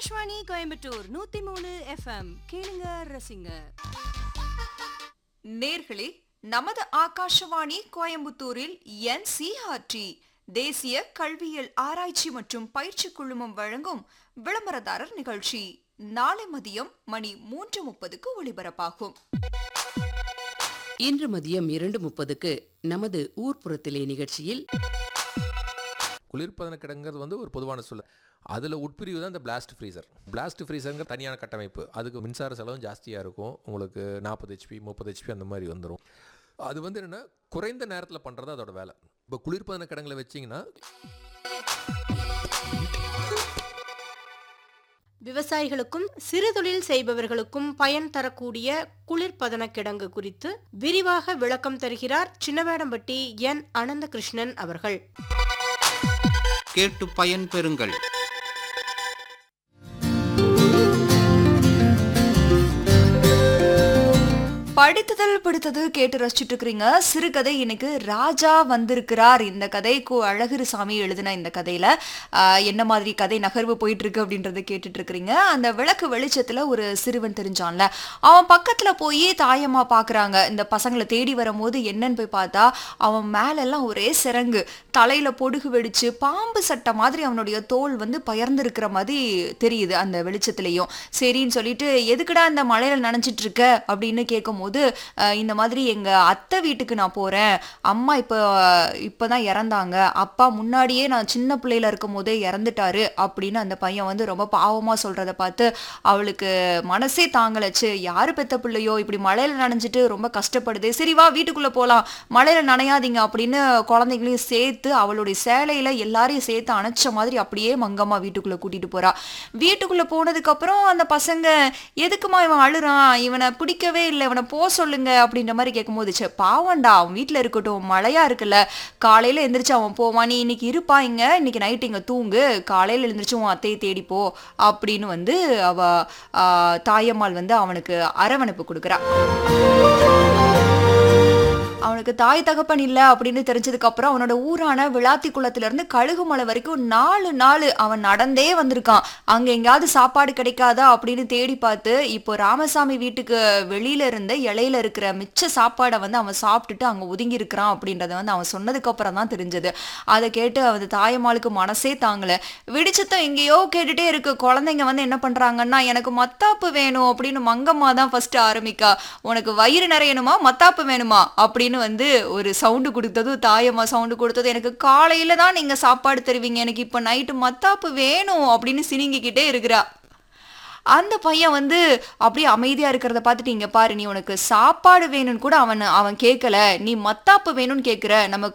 ஆகாஷ்வாணி கோயம்புத்தூர் நூத்தி மூணு எஃப்எம் கேளுங்க ரசிங்க நேர்களே நமது ஆகாஷவாணி கோயம்புத்தூரில் என்சிஆர்டி தேசிய கல்வியியல் ஆராய்ச்சி மற்றும் பயிற்சி குழுமம் வழங்கும் விளம்பரதாரர் நிகழ்ச்சி நாளை மதியம் மணி மூன்று முப்பதுக்கு ஒளிபரப்பாகும் இன்று மதியம் இரண்டு முப்பதுக்கு நமது ஊர்ப்புறத்திலே நிகழ்ச்சியில் குளிர்பதன கிடங்கிறது வந்து ஒரு பொதுவான சொல்ல அதில் உட்பிரிவு தான் இந்த பிளாஸ்ட் ஃப்ரீசர் பிளாஸ்ட் ஃப்ரீசருங்கிற தனியான கட்டமைப்பு அதுக்கு மின்சார செலவும் ஜாஸ்தியாக இருக்கும் உங்களுக்கு நாற்பது ஹெச்பி முப்பது ஹெச்பி அந்த மாதிரி வந்துடும் அது வந்து என்னென்னா குறைந்த நேரத்தில் பண்ணுறது அதோட வேலை இப்போ குளிர்பதன கிடங்குல வச்சிங்கன்னா விவசாயிகளுக்கும் சிறுதொழில் செய்பவர்களுக்கும் பயன் தரக்கூடிய குளிர்பதன கிடங்கு குறித்து விரிவாக விளக்கம் தருகிறார் சின்னவேடம்பட்டி என் அனந்தகிருஷ்ணன் அவர்கள் கேட்டு பயன் பெறுங்கள் படித்ததல் பிடித்தது கேட்டு ரசிச்சுட்டு இருக்கிறீங்க சிறுகதை இன்னைக்கு ராஜா வந்திருக்கிறார் இந்த கதை கு அழகிரிசாமி எழுதின இந்த கதையில ஆஹ், என்ன மாதிரி கதை நகர்வு போயிட்டு இருக்கு அப்படின்றத கேட்டுட்டு இருக்கிறீங்க அந்த விளக்கு வெளிச்சத்துல ஒரு சிறுவன் தெரிஞ்சான்ல அவன் பக்கத்துல போய் தாயம்மா பாக்குறாங்க இந்த பசங்களை தேடி வரும்போது என்னன்னு போய் பார்த்தா அவன் மேலெல்லாம் ஒரே சிறங்கு தலையில பொடுகு வெடிச்சு பாம்பு சட்டை மாதிரி அவனுடைய தோல் வந்து பயர்ந்து இருக்கிற மாதிரி தெரியுது அந்த வெளிச்சத்துலயும் சரின்னு சொல்லிட்டு எதுக்குடா இந்த மழையில நனைஞ்சிட்டு இருக்க அப்படின்னு கேட்கும்போது அஹ், இந்த மாதிரி எங்க அத்தை வீட்டுக்கு நான் போறேன் அம்மா இப்போ இப்பதான் இறந்தாங்க அப்பா முன்னாடியே நான் சின்ன பிள்ளையில இருக்கும் போதே இறந்துட்டாரு அப்படின்னு அந்த பையன் வந்து ரொம்ப பாவமா சொல்றத பார்த்து அவளுக்கு மனசே தாங்கலச்சு யாரு பெத்த பிள்ளையோ இப்படி மழையில நனைஞ்சிட்டு ரொம்ப கஷ்டப்படுது சரி வா வீட்டுக்குள்ள போலாம் மழையில நனையாதீங்க அப்படின்னு குழந்தைங்களையும் சேர்த்து அவளுடைய சேலையில எல்லாரையும் சேர்த்து அணைச்ச மாதிரி அப்படியே மங்கம்மா வீட்டுக்குள்ள கூட்டிட்டு போறா வீட்டுக்குள்ள போனதுக்கு அப்புறம் அந்த பசங்க எதுக்குமா இவன் அழுறான் இவனை பிடிக்கவே இல்லை இவனை போ சொல்லுங்க அப்படின்ற மாதிரி கேட்கும்போது சே பாவண்டா அவன் வீட்டுல இருக்கட்டும் மழையா இருக்குல்ல காலையில எந்திரிச்சு அவன் போவான் நீ இன்னைக்கு இருப்பா இங்க இன்னைக்கு நைட் இங்க தூங்கு காலையில எழுந்திரிச்சு உன் அத்தையை தேடி போ அப்படின்னு வந்து அவ ஆ, தாயம்மாள் வந்து அவனுக்கு அரவணைப்பு கொடுக்குறா அவனுக்கு தாய் தகப்பன் இல்லை அப்படின்னு தெரிஞ்சதுக்கு அப்புறம் அவனோட ஊரான விளாத்தி குளத்துல இருந்து கழுகுமலை வரைக்கும் நாலு நாள் அவன் நடந்தே வந்திருக்கான் அங்க எங்கேயாவது சாப்பாடு கிடைக்காதா அப்படின்னு தேடி பார்த்து இப்போ ராமசாமி வீட்டுக்கு வெளியில இருந்த இலையில இருக்கிற மிச்ச சாப்பாடை வந்து அவன் சாப்பிட்டுட்டு அங்க ஒதுங்கி இருக்கிறான் அப்படின்றத வந்து அவன் சொன்னதுக்கு அப்புறம் தான் தெரிஞ்சது அதை கேட்டு அவன் தாயம்மாளுக்கு மனசே தாங்கல விடிச்சத்தம் எங்கேயோ கேட்டுட்டே இருக்கு குழந்தைங்க வந்து என்ன பண்றாங்கன்னா எனக்கு மத்தாப்பு வேணும் அப்படின்னு மங்கம்மா தான் ஃபர்ஸ்ட் ஆரம்பிக்கா உனக்கு வயிறு நிறையணுமா மத்தாப்பு வேணுமா அப்படின்னு வந்து ஒரு சவுண்டு கொடுத்ததும் தாயம்மா சவுண்டு கொடுத்ததும் எனக்கு காலையில தான் நீங்க சாப்பாடு தருவீங்க எனக்கு இப்போ நைட்டு மத்தாப்பு வேணும் அப்படின்னு சினிங்கிக்கிட்டே இருக்கிறா அந்த பையன் வந்து அப்படியே அமைதியா இருக்கிறத பார்த்துட்டு இங்க பாரு நீ உனக்கு சாப்பாடு வேணும்னு கூட அவன் அவன் கேட்கல நீ மத்தாப்பு வேணும்னு கேட்குற நம்ம